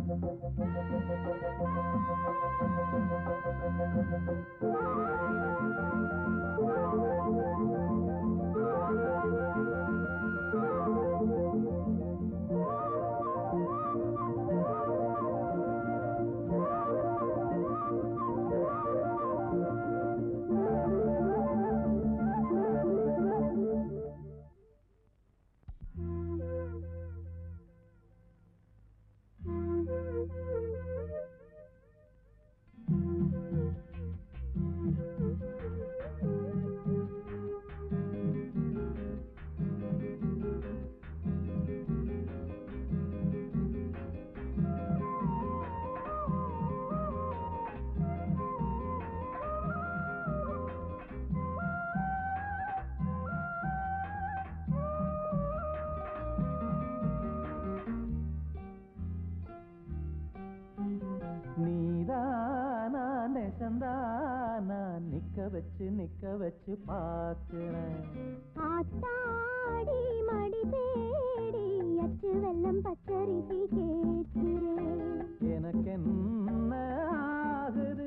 நீதானா நெசந்தானா நிக்க வச்சு நிக்க வச்சு பாக்குறேன் ஆத்தாடி மடி தேடி அச்சு வெள்ளம் பச்சரிசி கேட்கிறேன் எனக்கு என்ன ஆகுது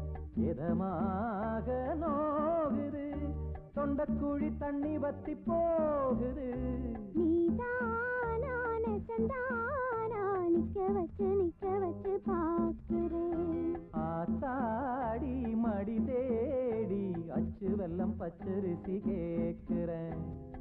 இதமாக நோகுது தொண்டக்குழி தண்ணி வத்தி போகுது நீதானா நெசந்தானா நிக்க வச்சு நிக்க வச்சு பார்க்கிறேன் ஆத்தாடி மடி தேடி அச்சு வெள்ளம் பச்சரிசி கேக்குறேன்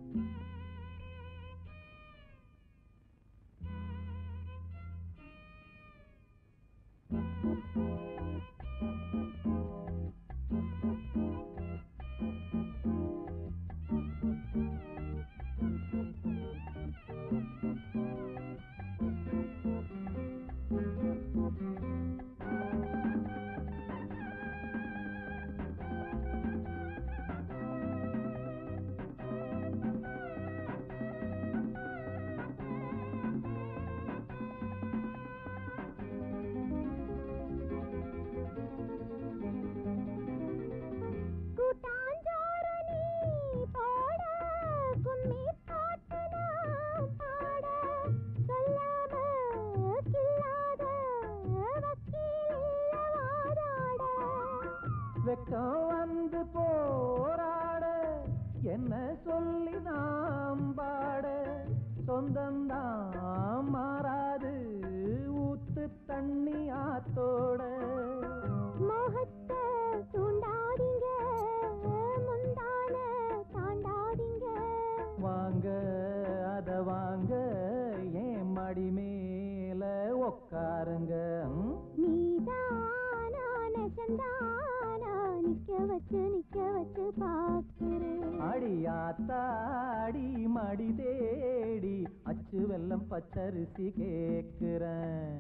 கூட்டாஞ்சோறு நீ போட கும்மி பாட்டு நான் பாட சொல்லாம கில்லாத வக்கீல் இல்ல வாதாட வெக்கம் வந்து போராட என்ன சொல்லி நாம் பாட சொந்தந்தான் மாறாது ஊத்து தண்ணி ஆத்தோட மோகத்தை தூண்டாதீங்க முந்தான தாண்டாதீங்க வாங்க அத வாங்க ஏன் மடி மேல உக்காருங்க ம்? நீதானா நெசந்தானா நிக்க வச்சு நிக்க வச்சு பார்க்கிறேன் அடியாத்தாடி மடி தேடி அச்சு வெல்லம் பச்சரிசி கேக்குறேன்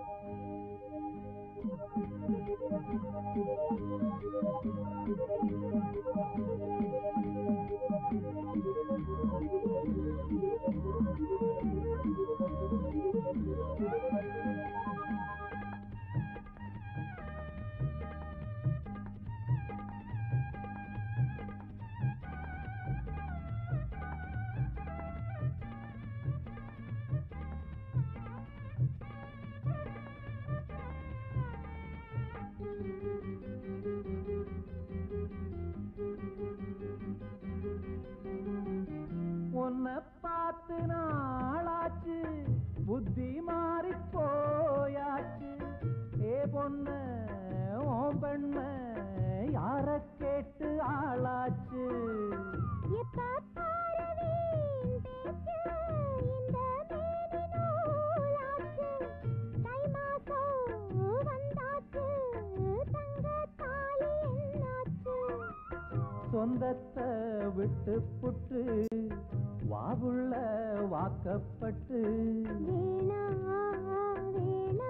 உன்னை பார்த்து நாளாச்சு புத்தி மாறி போயாச்சு ஏ பொண்ணு ஓம் பெண்ண யார கேட்டு ஆளாச்சு எப்ப பாரு வீண் பேச்சு, இந்த மேனி நூலாச்சு. தை மாசம் வந்தாச்சு, தங்க தாலி என்னாச்சு? சொந்தத்தை விட்டு புட்டு வாவுள்ள வாக்கப்பட்டு வேணா, வேணா,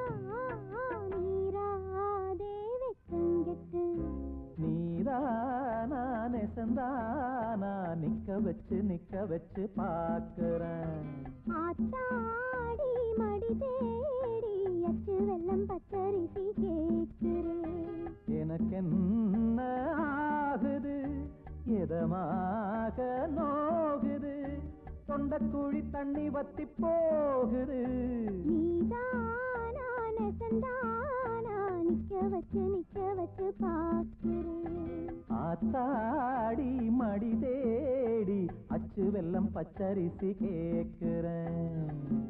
மீறாதே வெட்கங்கெட்டு. நீதானா நெசந்தானா நிக்க வச்சு நிக்க வச்சு பாக்குறேன் ஆத்தாடி மடி தேடி அச்சு வெள்ளம் பச்சரிசி கேட்கிறேன் எனக்கு என்ன ஆகுது எதமாக நோகுது தொண்டக்குழி தண்ணி வத்தி போகுது நீதானா வச்சு பார்க்கிறேன் ஆத்தாடி மடி தேடி அச்சு வெல்லம் பச்சரிசி கேக்குறேன்